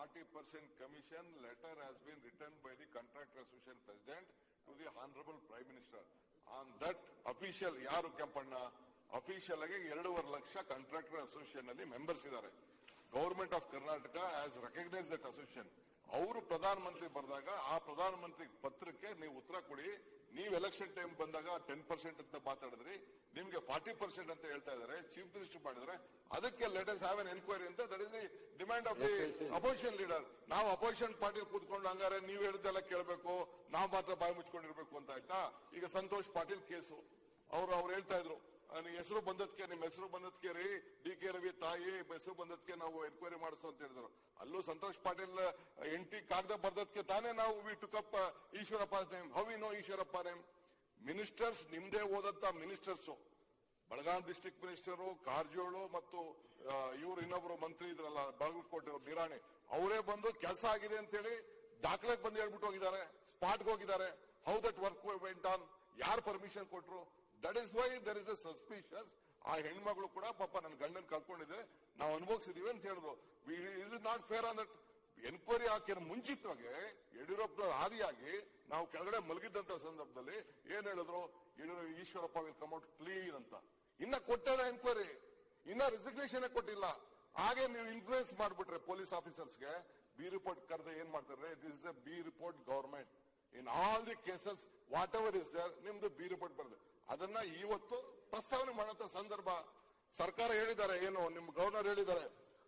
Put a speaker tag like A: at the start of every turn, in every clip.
A: 40% commission letter has been written by the Contractor Association President to the Honorable Prime Minister. On that official, ಯಾರು Kempanna official ಆಗಿ ಎರಡೂವರೆ lakh contractor association ಅಲ್ಲಿ members ಇದ್ದಾರೆ government of Karnataka has recognise that association ಅವರು ಪ್ರಧಾನಮಂತ್ರಿ ಬರೆದಾಗ ಆ ಪ್ರಧಾನಮಂತ್ರಿ ಪತ್ರಕ್ಕೆ ನೀವು ಉತ್ತರ ಕೊಡಿ ನೀವು ಎಲೆಕ್ಷನ್ ಟೈಮ್ ಬಂದಾಗ ಟೆನ್ ಪರ್ಸೆಂಟ್ ಅಂತ ಮಾತಾಡಿದ್ರಿ ನಿಮ್ಗೆ ಫಾರ್ಟಿ ಪರ್ಸೆಂಟ್ ಅಂತ ಹೇಳ್ತಾ ಇದಾರೆ ಚೀಫ್ ಮಿನಿಸ್ಟರ್ ಮಾಡಿದ್ರೆ ಅದಕ್ಕೆ ಲೆಟರ್ಸ್ ಹ್ಯಾವ್ ಎನ್ ಎನ್ಕ್ವೈರಿ ಅಂತ that is the demand of the opposition leader ನಾವು ಅಪೋಸಿಷನ್ ಪಾರ್ಟಿ ಕೂತ್ಕೊಂಡು ಹಂಗಾರೆ ನೀವು ಹೇಳಿದ್ದೆಲ್ಲ ಕೇಳಬೇಕು ನಾವು ಮಾತ್ರ ಬಾಯಿ ಮುಚ್ಕೊಂಡಿರ್ಬೇಕು ಅಂತ ಆಯ್ತಾ ಈಗ ಸಂತೋಷ್ ಪಾಟೀಲ್ ಕೇಸು ಅವರು ಅವ್ರು ಹೇಳ್ತಾ ಇದ್ರು ಹೆಸರು ಬಂದದ್ಕೆ ನಿಮ್ಮ ಹೆಸರು ಬಂದದ್ಕೆ ರೀ ಡಿ ಕೆ ರವಿ ತಾಯಿ ಹೆಸರು ಬಂದದ್ಕೆ ನಾವು ಎನ್ಕ್ವೈರಿ ಮಾಡಿಸು ಅಂತ ಹೇಳಿದ್ರು ಅಲ್ಲೂ ಸಂತೋಷ್ ಪಾಟೀಲ್ ಎಂಟಿ ಕಾಗದ ಬರ್ದದ್ಕೆ ತಾನೇ ನಾವು we took up Eshwarappa name how we know Eshwarappa name ministers ನಿಮ್ದೇ ಓದಂತ ministers Belgaum district minister Karjol ಮತ್ತು ಇವರು ಇನ್ನೊಬ್ರು ಮಂತ್ರಿ ಇದ್ರಲ್ಲ ಬಾಗಲಕೋಟೆ ಅವ್ರು ನಿರಾಣಿ ಅವರೇ ಬಂದು ಕೆಲಸ ಆಗಿದೆ ಅಂತ ಹೇಳಿ ದಾಖಲೆಗೆ ಬಂದು ಹೇಳ್ಬಿಟ್ಟು ಹೋಗಿದ್ದಾರೆ ಸ್ಪಾಟ್ಗೆ ಹೋಗಿದ್ದಾರೆ how that work went on ಯಾರು ಪರ್ಮಿಷನ್ ಕೊಟ್ರು that is why there is a suspicious ಆ ಹೆಣ್ಮಗಳು ಕೂಡ ಪಾಪ ನನ್ನ ಗಂಡನ್ ಕಳ್ಕೊಂಡಿದೆ ನಾವು ಅನುಭವಿಸಿದೀವಿ ಅಂತ ಹೇಳಿದ್ರು is is not fair on that enquiry ಹಾಕಿರೋ ಮುಂಚಿತವಾಗಿ ಯಡಿಯೂರಪ್ಪ ಆದಿಯಾಗಿ ನಾವು ಕೆಳಗಡೆ ಮಲಗಿದ್ದಂತ ಸಂದರ್ಭದಲ್ಲಿ ಏನ್ ಹೇಳಿದ್ರು ಯಡಿಯೂರ- Eshwarappa will come out clean ಅಂತ ಇನ್ನ ಕೊಟ್ಟಿಲ್ಲ ಎನ್ಕ್ವೈರಿ ಇನ್ನ ರೆಸಿಗ್ನೇಷನ್ ಕೊಟ್ಟಿಲ್ಲ ಹಾಗೆ ನೀವು ಇನ್ಫ್ಲೂಯೆನ್ಸ್ ಮಾಡ್ಬಿಟ್ರೆ ಪೊಲೀಸ್ ಆಫೀಸರ್ಸ್ಗೆ ಬಿ ರಿಪೋರ್ಟ್ ಕರೆದ ಏನ್ ಮಾಡ್ತಾರೆ this is a B report government in all the cases whatever is there ನಿಮ್ದು ಬಿ ರಿಪೋರ್ಟ್ ಬರ್ತದೆ ಅದನ್ನ ಇವತ್ತು ಪ್ರಸ್ತಾವನೆ ಮಾಡಂತ ಸಂದರ್ಭ ಸರ್ಕಾರ ಹೇಳಿದ್ದಾರೆ ಏನು ನಿಮ್ಮ ಗವರ್ನರ್ ಹೇಳಿದ್ದಾರೆ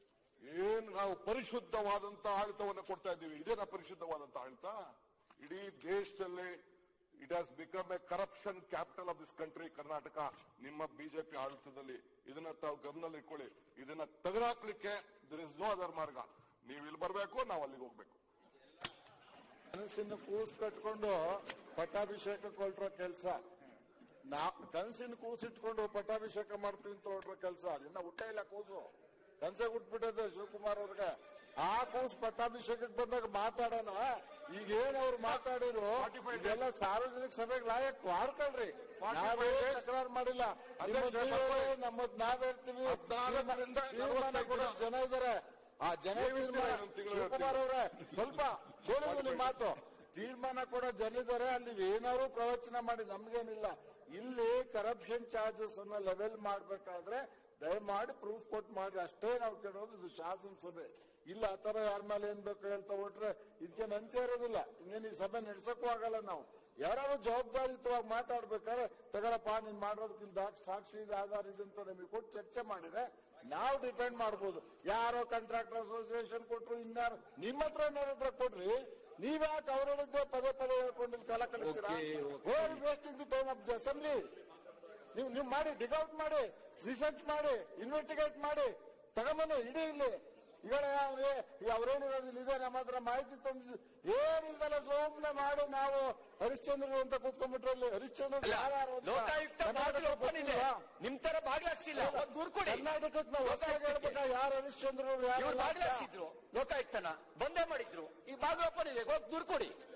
A: ಏನು ನಾವು ಪರಿಶುದ್ಧವಾದಂತ ಆಡಳಿತವನ್ನು ಕೊಡ್ತಾ ಇದ್ದೀವಿ ಇದೇನಾ ಪರಿಶುದ್ಧವಾದಂತ ಆಡಳಿತ ಇಡೀ ದೇಶದಲ್ಲಿ it has become a corruption capital of this country Karnataka ನಿಮ್ಮ ಬಿಜೆಪಿ ಆಡಳಿತದಲ್ಲಿ ಇದನ್ನ ತಾವು ಗಮನದಲ್ಲಿ ಇಟ್ಕೊಳ್ಳಿ ಇದನ್ನ ತೆಗೆದಾಕ್ಲಿಕ್ಕೆ ದರ್ ಇಸ್ ನೋ ಅದರ್ ಮಾರ್ಗ ನೀವು ಇಲ್ಲಿ ಬರಬೇಕು ನಾವು ಅಲ್ಲಿಗೆ ಹೋಗ್ಬೇಕು
B: ಕನಸಿನ ಕೂಸು ಕಟ್ಕೊಂಡು ಪಟ್ಟಾಭಿಷೇಕಕ್ಕೆ ಹೊರಟ್ರೋ ಕೆಲಸ ನಾ ಕನಸಿನ ಕೂಸು ಇಟ್ಕೊಂಡು ಪಟ್ಟಾಭಿಷೇಕ ಮಾಡ್ತೀನಿ ಅಂತ ಹೊರಟ್ರೋ ಕೆಲಸ ಇನ್ನ ಹುಟ್ಟ ಇಲ್ಲ ಕೂಸು ಕನಸೆ ಹುಟ್ಬಿಟ್ಟದೆ ಶಿವಕುಮಾರ್ ಅವ್ರಿಗೆ ಆ ಕೂಸು ಪಟ್ಟಾಭಿಷೇಕಕ್ಕೆ ಬಂದಾಗ ಮಾತಾಡೋಣ ಈಗ ಏನ್ ಅವ್ರು ಮಾತಾಡಿರು ಇದೆಲ್ಲ ಸಾರ್ವಜನಿಕ ಸಭೆಗೆ ಲಾಯಕ್ ಮಾಡ್ಕೊಳ್ರಿ ನಾವೇ ತಕರಾರು ಮಾಡಿಲ್ಲ ನಿಮ್ಮದ್ ನೀವೇ ಹೇಳಿ, ನಮ್ಮದ್ ನಾವ್ ಹೇಳ್ತೀವಿ
A: ಹದ್ನಾಲ್ಕರಿಂದ
B: ತೀರ್ಮಾನ ಕೊಡೋ ಜನ ಇದಾರೆ ಆ ಜನ
A: ನೀವಿರ್ತೀರ
B: ತೀರ್ಮಾನ-
A: ಇನ್ನೊಂದ್ ತಿಂಗಳು
B: ಶಿವಕುಮಾರ್ ಅವರೇ ಸ್ವಲ್ಪ ಕೇಳಿದ್ರು ನಿಮ್ಮ ಮಾತು ತೀರ್ಮಾನ ಕೊಡೋ ಜನಿದ್ದಾರೆ ಅಲ್ಲಿ ಏನಾದ್ರು ಪ್ರವಚನ ಮಾಡಿ ನಮ್ಗೇನಿಲ್ಲ ಇಲ್ಲಿ ಕರಪ್ಷನ್ ಚಾರ್ಜಸ್ ಅನ್ನ ಲೆವೆಲ್ ಮಾಡ್ಬೇಕಾದ್ರೆ ದಯಮಾಡಿ ಪ್ರೂಫ್ ಕೊಟ್ಟು ಮಾಡಿ ಅಷ್ಟೇ ನಾವು ಕೇಳೋದು ಇದು ಶಾಸನಸಭೆ ಇಲ್ಲ ಆ ತರ ಯಾರ ಮೇಲೆ ಏನ್ ಬೇಕು ಹೇಳ್ತಾ ಹೊಟ್ರೆ ಇದಕ್ಕೆ ನಂತೆ ಇರೋದಿಲ್ಲ ಇನ್ನೇನು ಈ ಸಭೆ ನಡೆಸಕ್ಕೂ ಆಗಲ್ಲ ನಾವು ಯಾರು ಜವಾಬ್ದಾರಿಯುತವಾಗಿ ಮಾತಾಡ್ಬೇಕಾದ್ರೆ ತಗೊಳಪ್ಪ ನೀನ್ ಮಾಡೋದಕ್ಕಿಂತ ಸಾಕ್ಷಿ ಇದೆ ಆಧಾರ ಇದೆ ಅಂತ ನಮಗೆ ಕೊಟ್ಟು ಚರ್ಚೆ ಮಾಡಿದ್ರೆ ನಾವು ಡಿಪೆಂಡ್ ಮಾಡ್ಬೋದು ಯಾರೋ ಕಾಂಟ್ರಾಕ್ಟರ್ ಅಸೋಸಿಯೇಷನ್ ಕೊಟ್ರು ಇನ್ಯಾರು ನಿಮ್ಮ ಹತ್ರ ಏನಾರ ಹತ್ರ ಕೊಡ್ರಿ ನೀವ್ಯಾಕೆ ಅವ್ರ ಹೇಳಿದ್ದೆ ಪದೇ ಪದೇ ಹೇಳ್ಕೊಂಡು ಇಲ್ಲಿ ಕಾಲ ಕಳಿಸ್ತೀರಾ wasting the time of the assembly ನೀವು ನೀವು ಮಾಡಿ ಡಿಗೌಟ್ ಮಾಡಿ ರಿಸರ್ಚ್ ಮಾಡಿ ಇನ್ವೆಸ್ಟಿಗೇಟ್ ಮಾಡಿ ತಗೊಂಬನ್ನಿ ಇಡೀ ಇಲ್ಲಿ ಈಗ ಅವ್ರೇನಿರೋದು ಇಲ್ಲಿ ಇದೆ ನಮ್ಮ ಹತ್ರ ಮಾಹಿತಿ ತಂದಿದ್ದು ಏನಿಲ್ಲಲ್ಲ ಸುಮ್ಮನೆ ಮಾಡಿ ನಾವು ಹರಿಶ್ಚಂದ್ರ ಅಂತ ಕೂತ್ಕೊಂಡ್ಬಿಟ್ರೆ ಅಲ್ಲಿ ಹರಿಶ್ಚಂದ್ರ
C: ಅಲ್ಲ,
B: ಯಾರು ಅಂತ
C: ಲೋಕಾಯುಕ್ತ
B: ಕರ್ನಾಟಕ
C: ಬಾಗಿಲು ಓಪನ್ ಇದೆ
B: ಗೊತ್ತಿಲ್ವಾ?
C: ನಿಮ್ ತರ ಬಾಗ್ಲಾಕ್ಸಿಲ್ಲ ಒಂದ್ ದೂರ್ ಕೊಡಿ
B: ಕರ್ನಾಟಕಕ್ಕೆ ನಾವು ಹೊಸದಾಗಿ ಹೇಳ್ಬೇಕಾ ಯಾರು ಹರಿಶ್ಚಂದ್ರ ಯಾರು
C: ಇವ್ರು
B: ಅಂತ?
C: ಬಾಗ್ಲಾಕ್ಸಿದ್ರು ಲೋಕಾಯುಕ್ತನ ಬಂದೇ ಮಾಡಿದ್ರು ಈ ಬಾಗಿಲು ಓಪನ್ ಇದೆ ಹೋಗಿ ದೂರ್ ಕೊಡಿ